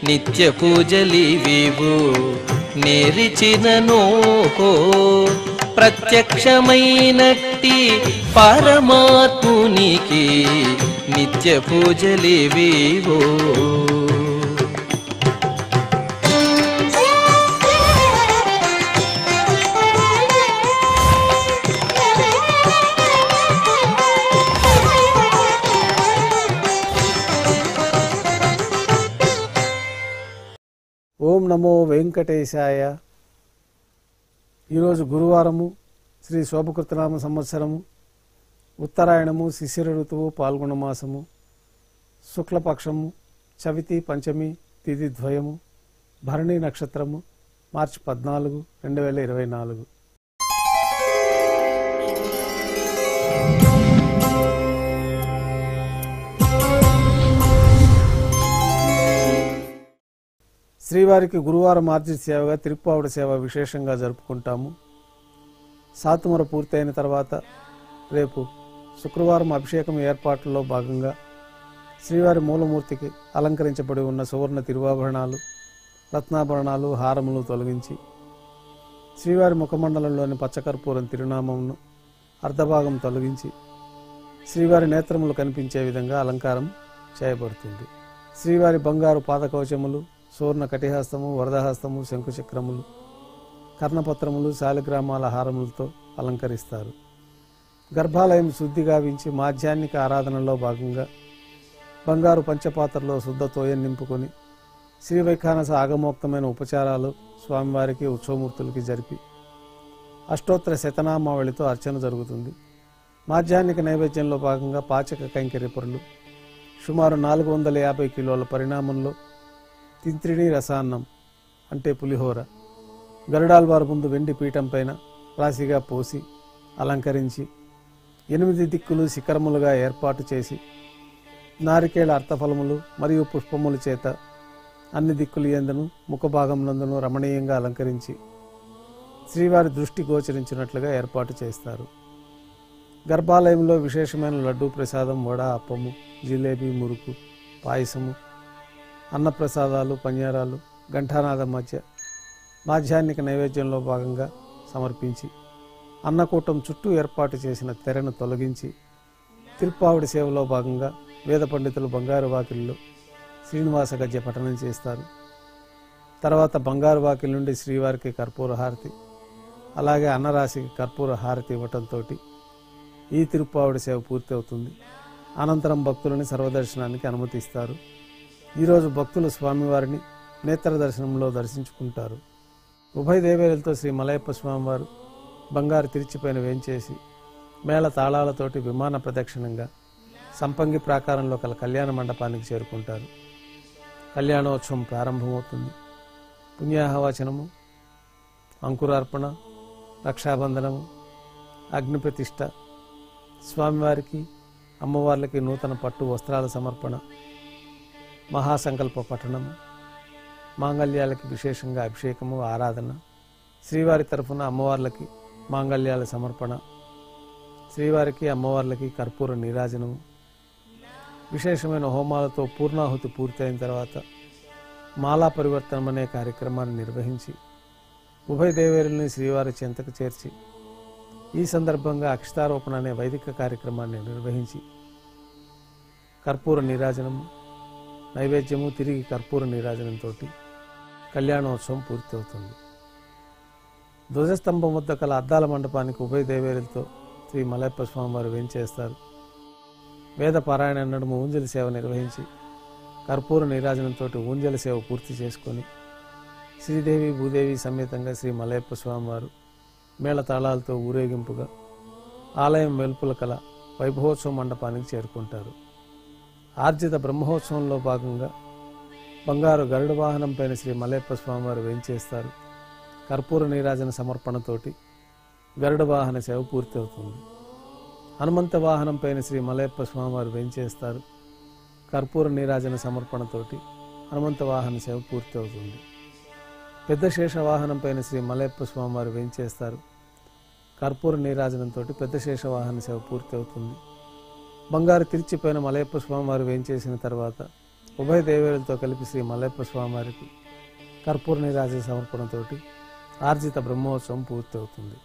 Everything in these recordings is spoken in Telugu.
నిత్య పూజలివివు నేరిచినను ప్రత్యక్షమైనట్టి పరమాత్మునికి నిత్య పూజలివివో ఓం నమో వెంకటేశాయ ఈరోజు గురువారము శ్రీ శోభకృతనామ సంవత్సరము ఉత్తరాయణము శిశిర ఋతువు పాల్గొన మాసము శుక్లపక్షము చవితి పంచమి తిథి ద్వయము భరణి నక్షత్రము మార్చి పద్నాలుగు రెండు వేల ఇరవై నాలుగు శ్రీవారికి గురువారం ఆర్జిత సేవగా తిరుప్పావుడ సేవ విశేషంగా జరుపుకుంటాము సాతుమర పూర్తయిన తర్వాత రేపు శుక్రవారం అభిషేకం ఏర్పాట్లలో భాగంగా శ్రీవారి మూలమూర్తికి అలంకరించబడి ఉన్న సువర్ణ తిరువాభరణాలు రత్నాభరణాలు హారములు తొలగించి శ్రీవారి ముఖమండలంలోని పచ్చకర్పూరం తిరునామమును అర్ధభాగం తొలగించి శ్రీవారి నేత్రములు కనిపించే విధంగా అలంకారం చేయబడుతుంది శ్రీవారి బంగారు పాదకవచములు సువర్ణ కటిహస్తము వరదహస్తము శంకుచక్రములు కర్ణపత్రములు శాలిగ్రామాల హారములతో అలంకరిస్తారు గర్భాలయం శుద్ధి గావించి మాధ్యాన్నిక ఆరాధనలో భాగంగా బంగారు పంచపాత్రలో శుద్ధ తోయం నింపుకొని శ్రీ వైఖానస ఆగమోక్తమైన ఉపచారాలు స్వామివారికి ఉత్సవమూర్తులకి జరిపి అష్టోత్తర శతనామావళితో అర్చన జరుగుతుంది మాధ్యాన్నిక నైవేద్యంలో భాగంగా పాచక కైంకర్య పొరలు సుమారు నాలుగు వందల యాభై కిలోల పరిణామంలో తింత్రిణి రసాన్నం అంటే పులిహోర గరుడాల్వారు ముందు వెండి పీఠం పైన రాశిగా పోసి అలంకరించి ఎనిమిది దిక్కులు శిఖరములుగా ఏర్పాటు చేసి నారికేళ అర్థఫలములు మరియు పుష్పముల చేత అన్ని దిక్కులు ఎందును ముఖభాగం నందును రమణీయంగా అలంకరించి శ్రీవారి దృష్టి గోచరించినట్లుగా ఏర్పాటు చేస్తారు గర్భాలయంలో విశేషమైన లడ్డూ ప్రసాదం వడ అప్పము జిలేబీ మురుకు పాయసము అన్నప్రసాదాలు పంజారాలు ఘంటానాదం మధ్య మాధ్యాన్నిక నైవేద్యంలో భాగంగా సమర్పించి అన్నకూటం చుట్టూ ఏర్పాటు చేసిన తెరను తొలగించి తిరుప్పావుడి సేవలో భాగంగా వేద పండితులు బంగారు వాకిల్లో శ్రీనివాస గద్య పఠనం చేస్తారు తర్వాత బంగారు వాకిల్ నుండి శ్రీవారికి కర్పూర హారతి అలాగే అన్నరాశికి కర్పూర హారతి ఇవ్వటంతో ఈ తిరుప్పావుడి సేవ పూర్తి అవుతుంది అనంతరం భక్తులని సర్వదర్శనానికి అనుమతిస్తారు ఈరోజు భక్తులు స్వామివారిని నేత్ర దర్శనంలో దర్శించుకుంటారు ఉభయ దేవేలతో శ్రీ మలయప్ప స్వామివారు బంగారు తిరిచిపైన వేంచేసి మేళ తాళాలతోటి విమాన ప్రదక్షిణంగా సంపంగి ప్రాకారంలో కల కళ్యాణ మండపానికి చేరుకుంటారు కళ్యాణోత్సవం ప్రారంభమవుతుంది పుణ్యాహవచనము అంకురార్పణ రక్షాబంధనము అగ్నిప్రతిష్ఠ స్వామివారికి అమ్మవార్లకి నూతన పట్టు వస్త్రాల సమర్పణ మహాసంకల్ప పఠనము మాంగళ్యాలకి విశేషంగా అభిషేకము ఆరాధన శ్రీవారి తరఫున అమ్మవార్లకి మాంగళ్యాల సమర్పణ శ్రీవారికి అమ్మవార్లకి కర్పూర నీరాజనము విశేషమైన హోమాలతో పూర్ణాహుతి పూర్తయిన తర్వాత మాలా పరివర్తనం అనే కార్యక్రమాన్ని నిర్వహించి ఉభయ దేవేరుల్ని శ్రీవారి చెంతకు చేర్చి ఈ సందర్భంగా అక్షతారోపణ అనే వైదిక కార్యక్రమాన్ని నిర్వహించి కర్పూర నీరాజనము నైవేద్యము తిరిగి కర్పూర నీరాజనంతో కళ్యాణోత్సవం పూర్తి అవుతుంది ధ్వజస్తంభం వద్ద కల అద్దాల మండపానికి ఉభయ దేవేరులతో శ్రీ మలయప్ప స్వామివారు వేంచేస్తారు వేద పారాయణ నడుమ ఊంజలి సేవ నిర్వహించి కర్పూర నీరాజనంతో ఊంజలి సేవ పూర్తి చేసుకొని శ్రీదేవి భూదేవి సమేతంగా శ్రీ మలయప్ప స్వామివారు మేళతాళాలతో ఊరేగింపుగా ఆలయం వెలుపుల కల వైభవోత్సవ మండపానికి చేరుకుంటారు ఆర్జిత బ్రహ్మోత్సవంలో భాగంగా బంగారు గరుడ వాహనం పైన శ్రీ మలయప్ప స్వామివారు వేంచేస్తారు కర్పూర నీరాజన సమర్పణతోటి గరుడ వాహన సేవ పూర్తి అవుతుంది హనుమంత వాహనం పైన శ్రీ మలయప్ప స్వామివారు వేంచేస్తారు కర్పూర నీరాజన సమర్పణతోటి హనుమంత వాహన సేవ పూర్తి అవుతుంది పెద్ద శేష వాహనం పైన శ్రీ మలయప్ప స్వామివారు వేంచేస్తారు కర్పూర నీరాజనంతో పెద్ద శేష వాహన సేవ పూర్తి అవుతుంది బంగారు తిరిచిపోయిన మలయప్ప స్వామివారు వేంచేసిన తర్వాత ఉభయ దేవేరులతో కలిపి శ్రీ మల్లయ్యప్ప స్వామివారికి కర్పూర నీరాజన సమర్పణతోటి ఆర్జిత బ్రహ్మోత్సవం పూర్తవుతుంది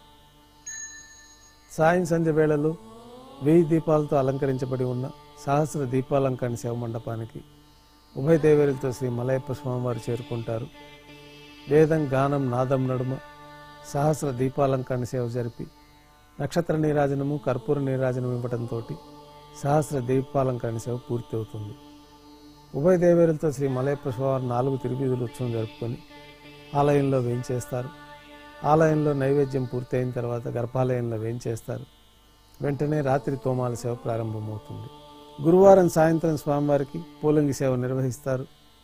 సాయం సంధ్య వేళలో వెయ్యి దీపాలతో అలంకరించబడి ఉన్న సహస్ర దీపాలంకరణ శివ మండపానికి ఉభయ దేవేరులతో శ్రీ మలయప్ప స్వామివారు చేరుకుంటారు వేదం గానం నాదం నడుమ సహస్ర దీపాలంకరణ సేవ జరిపి నక్షత్ర నీరాజనము కర్పూర నీరాజనం ఇవ్వడంతో సహస్ర దీపాలంకరణ సేవ పూర్తి అవుతుంది ఉభయ దేవేరులతో శ్రీ మలయప్ప స్వామి నాలుగు తిరువీధులు ఉత్సవం జరుపుకొని ఆలయంలో వేయించేస్తారు ఆలయంలో నైవేద్యం పూర్తయిన తర్వాత గర్భాలయంలో వేయించేస్తారు వెంటనే రాత్రి తోమాల సేవ ప్రారంభమవుతుంది గురువారం సాయంత్రం స్వామివారికి పూలంగి సేవ నిర్వహిస్తారు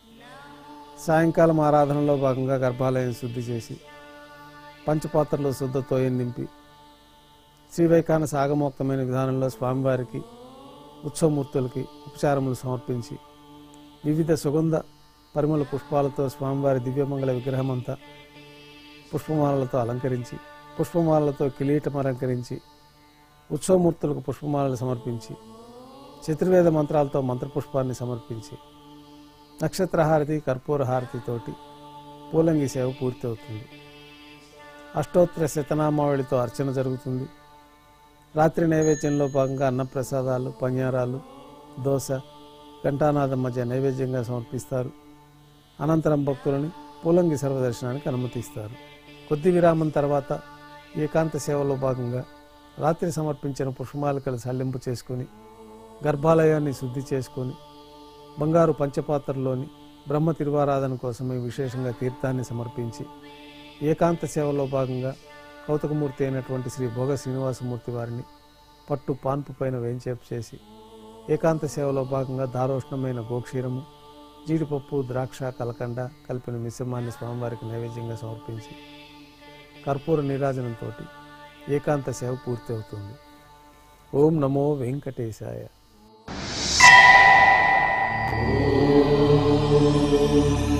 సాయంకాలం ఆరాధనలో భాగంగా గర్భాలయం శుద్ధి చేసి పంచపాత్రలో శుద్ధ తోయం నింపి శ్రీవైకాన సాగమోక్తమైన విధానంలో స్వామివారికి ఉత్సవమూర్తులకి ఉపచారములు సమర్పించి వివిధ సుగంధ పరిమళ పుష్పాలతో స్వామివారి దివ్యమంగళ విగ్రహమంతా పుష్పమాలలతో అలంకరించి పుష్పమాలలతో కిరీటం అలంకరించి ఉత్సవమూర్తులకు పుష్పమాలలు సమర్పించి చతుర్వేద మంత్రాలతో మంత్రపుష్పాన్ని సమర్పించి నక్షత్రహారతి కర్పూర హారతితోటి పూలంగి సేవ పూర్తి అవుతుంది అష్టోత్తర శతనామావళితో అర్చన జరుగుతుంది రాత్రి నైవేద్యంలో భాగంగా అన్నప్రసాదాలు పన్యారాలు దోశ ఘంటానాదం మధ్య నైవేద్యంగా సమర్పిస్తారు అనంతరం భక్తులని పూలంగి సర్వదర్శనానికి అనుమతిస్తారు కొద్ది విరామం తర్వాత ఏకాంత సేవలో భాగంగా రాత్రి సమర్పించిన పుష్పమాలికలు సల్లింపు చేసుకుని గర్భాలయాన్ని శుద్ధి చేసుకొని బంగారు పంచపాత్రలోని బ్రహ్మ తిరువారాధన కోసమే విశేషంగా తీర్థాన్ని సమర్పించి ఏకాంత సేవలో భాగంగా కౌతకమూర్తి అయినటువంటి శ్రీ భోగ శ్రీనివాసమూర్తి వారిని పట్టు పాన్పు పైన వేంచేపు చేసి ఏకాంత సేవలో భాగంగా దారోష్ణమైన గోక్షీరము జీడిపప్పు ద్రాక్ష కలకండ కలిపిన మిశ్రమాన్ని స్వామివారికి నైవేద్యంగా సమర్పించి కర్పూర నీరాజనంతో ఏకాంత సేవ పూర్తి అవుతుంది ఓం నమో వెంకటేశాయ